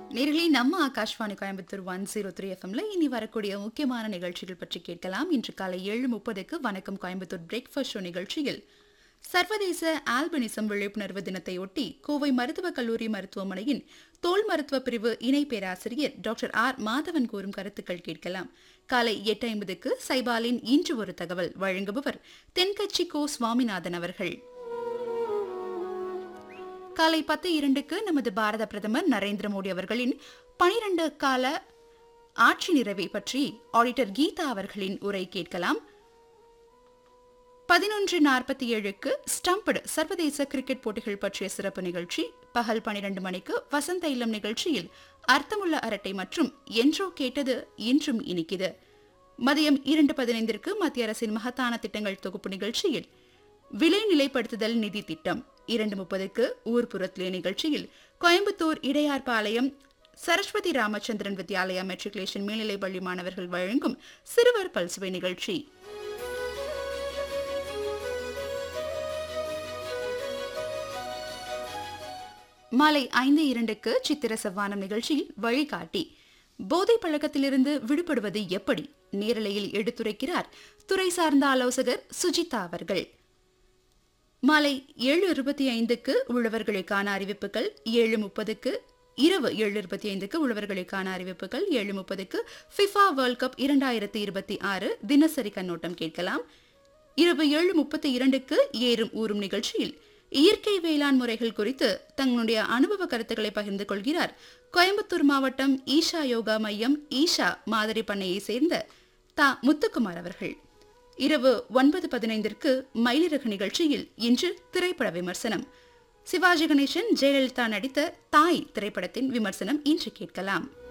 நேர்களே நம்ம Akashvani Coimbatore one zero three எஃப்எம்ல இனி வரக்கூடிய முக்கியமான நிகழ்ச்சிகள் பற்றி கேட்கலாம் இன்று காலை ஏழு முப்பதுக்கு வணக்கம் கோயம்புத்தூர் பிரேக்ஃபாஸ்ட் ஷோ நிகழ்ச்சியில் சர்வதேச ஆல்பினிசம் விழிப்புணர்வு தினத்தையொட்டி கோவை மருத்துவக் கல்லூரி மருத்துவமனையின் தோல் மருத்துவ பிரிவு இணை பேராசிரியர் டாக்டர் ஆர் மாதவன் கூறும் கருத்துக்கள் கேட்கலாம் காலை எட்டு ஐம்பதுக்கு சைபாலின் இன்று ஒரு தகவல் வழங்குபவர் தென்கட்சி கோ சுவாமிநாதன் அவர்கள் காலை பத்து இரண்டுக்கு நமது பாரத பிரதமர் நரேந்திர மோடி அவர்களின் பனிரண்டு கால ஆட்சி நிறைவை பற்றி ஆடிட்டர் கீதா அவர்களின் உரை கேட்கலாம் பதினொன்று நாற்பத்தி ஏழுக்கு ஸ்டம்படு சர்வதேச கிரிக்கெட் போட்டிகள் பற்றிய சிறப்பு நிகழ்ச்சி பகல் பனிரெண்டு மணிக்கு வசந்த இல்லம் நிகழ்ச்சியில் அர்த்தமுள்ள அரட்டை மற்றும் என்றோ கேட்டது இன்றும் இனிக்குது மதியம் இரண்டு பதினைந்திற்கு மத்திய அரசின் மகத்தான திட்டங்கள் தொகுப்பு நிகழ்ச்சியில் விலை நிலைப்படுத்துதல் நிதி திட்டம் இரண்டு முப்பதுக்கு ஊர்புறத்திலே நிகழ்ச்சியில் கோயம்புத்தூர் இடையார்பாளையம் சரஸ்வதி ராமச்சந்திரன் வித்யாலயா மெட்ரிகுலேஷன் மேல்நிலைப் பள்ளி மாணவர்கள் வழங்கும் சிறுவர் பல்சுவை நிகழ்ச்சி மாலை ஐந்து இரண்டுக்கு சித்திர செவ்வானம் நிகழ்ச்சியில் வழிகாட்டி போதை பழக்கத்திலிருந்து விடுபடுவது எப்படி நேரலையில் எடுத்துரைக்கிறார் துறை சார்ந்த ஆலோசகர் சுஜிதா அவர்கள் மாலை ஏழு இருபத்தி ஐந்துக்கு உழவர்களுக்கான அறிவிப்புகள் ஏழு முப்பதுக்கு இரவு ஏழு இருபத்தி ஐந்துக்கு உழவர்களுக்கான அறிவிப்புகள் ஏழு முப்பதுக்கு ஃபிஃபா வேர்ல்ட் கப் இரண்டாயிரத்தி இருபத்தி ஆறு தினசரி கண்ணோட்டம் கேட்கலாம் இரவு ஏழு முப்பத்தி இரண்டுக்கு ஏறும் ஊறும் நிகழ்ச்சியில் இயற்கை வேளாண் முறைகள் குறித்து தங்களுடைய அனுபவ கருத்துக்களை பகிர்ந்து கொள்கிறார் கோயம்புத்தூர் மாவட்டம் ஈஷா யோகா மையம் ஈஷா மாதிரி பண்ணையை சேர்ந்த தா முத்துக்குமார் அவர்கள் இரவு ஒன்பது பதினைந்திற்கு மயிலிறகு நிகழ்ச்சியில் இன்று திரைப்பட விமர்சனம் சிவாஜி கணேசன் ஜெயலலிதா நடித்த தாய் திரைப்படத்தின் விமர்சனம் இன்று கேட்கலாம்